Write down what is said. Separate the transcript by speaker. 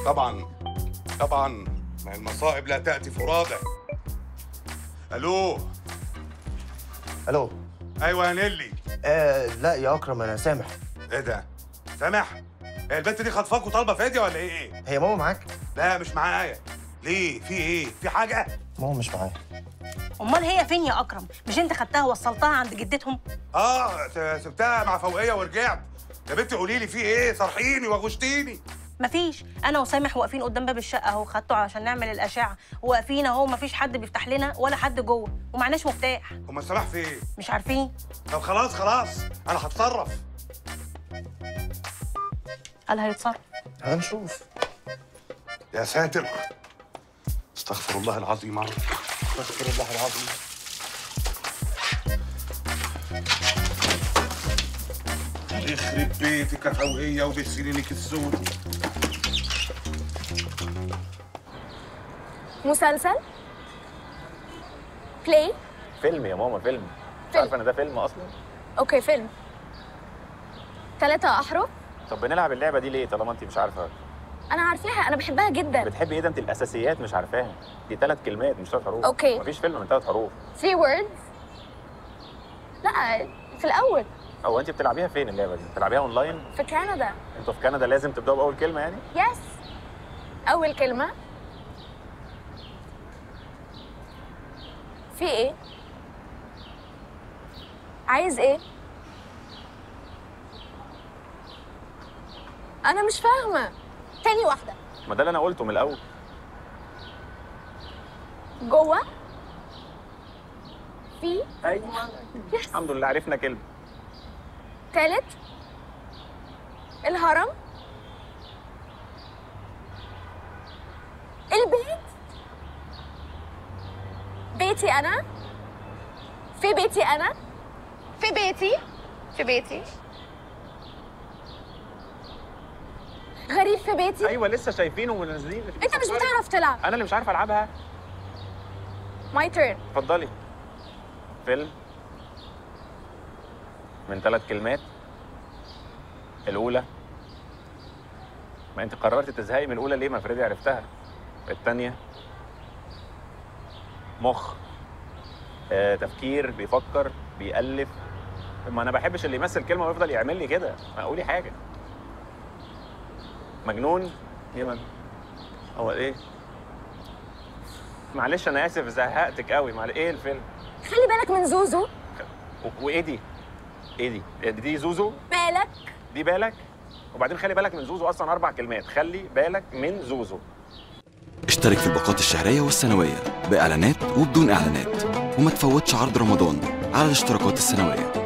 Speaker 1: طبعا طبعا ما المصائب لا تاتي فرادى الو
Speaker 2: الو
Speaker 1: ايوه يا نيلي
Speaker 2: آه لا يا اكرم انا سامح
Speaker 1: ايه ده سامح هي البنت دي خطفاك وطالبه فديه ولا ايه
Speaker 2: هي ماما معاك
Speaker 1: لا مش معايا ليه في ايه في حاجه
Speaker 2: ماما مش معايا
Speaker 3: امال هي فين يا اكرم مش انت خدتها وصلتها عند جدتهم
Speaker 1: اه س- سبتها مع فوقيه ورجعت يا بنتي قولي لي في ايه صرحيني وغشتيني
Speaker 3: مفيش انا وسامح واقفين قدام باب الشقه اهو خدته عشان نعمل الاشعه واقفين اهو مفيش حد بيفتح لنا ولا حد جوه ومعناش مفتاح
Speaker 1: هما سامح في ايه
Speaker 3: مش عارفين
Speaker 1: طب خلاص خلاص انا هتصرف
Speaker 3: قال هيتصرف
Speaker 2: هنشوف
Speaker 1: يا ساتر استغفر الله العظيم يا رب. استغفر الله العظيم يخرب بيتك يا فوقيه وبسنينك السود
Speaker 4: مسلسل بلاي
Speaker 5: فيلم يا ماما فيلم مش عارفه ان ده فيلم اصلا
Speaker 4: اوكي فيلم ثلاثة أحرف
Speaker 5: طب بنلعب اللعبه دي ليه طالما انت مش عارفه
Speaker 4: أنا عارفاها أنا بحبها جدا
Speaker 5: بتحبي ايه ده انت الاساسيات مش عارفاها دي ثلاث كلمات مش ثلاث حروف
Speaker 4: أوكي.
Speaker 5: مفيش فيلم من ثلاث حروف
Speaker 4: 3 words لا في الأول
Speaker 5: هو انت بتلعبيها فين اللعبه دي بتلعبيها اونلاين
Speaker 4: في كندا
Speaker 5: انتوا في كندا لازم تبداوا باول كلمه يعني
Speaker 4: يس أول كلمة في إيه؟ عايز إيه؟ أنا مش فاهمة تاني واحدة
Speaker 5: ما ده اللي انا قلته من الاول
Speaker 4: جوه في
Speaker 5: ايوه
Speaker 4: يس
Speaker 5: الحمد لله عرفنا كلمه
Speaker 4: تالت الهرم البيت بيتي انا في بيتي انا في بيتي في بيتي غريب في بيتي
Speaker 5: ايوه لسه شايفينه ونازلين
Speaker 4: انت مش بتعرف تلعب
Speaker 5: انا اللي مش عارف العبها
Speaker 4: ماي تيرن
Speaker 5: اتفضلي فيلم من ثلاث كلمات الأولى ما أنت قررت تزهقي من الأولى ليه ما فريدي عرفتها الثانية مخ آه، تفكير بيفكر بيألف ما أنا بحبش اللي يمثل كلمة ويفضل يعمل لي كده ما قولي حاجة مجنون يا مجنون هو إيه معلش أنا آسف زهقتك قوي مع إيه الفيلم
Speaker 4: خلي بالك من زوزو
Speaker 5: و- وايه دي؟ ايه دي؟ دي زوزو؟
Speaker 4: بالك
Speaker 5: دي بالك؟ وبعدين خلي بالك من زوزو اصلا اربع كلمات، خلي بالك من زوزو.
Speaker 6: اشترك في الباقات الشهرية والسنوية بإعلانات وبدون إعلانات وما تفوتش عرض رمضان على الاشتراكات السنوية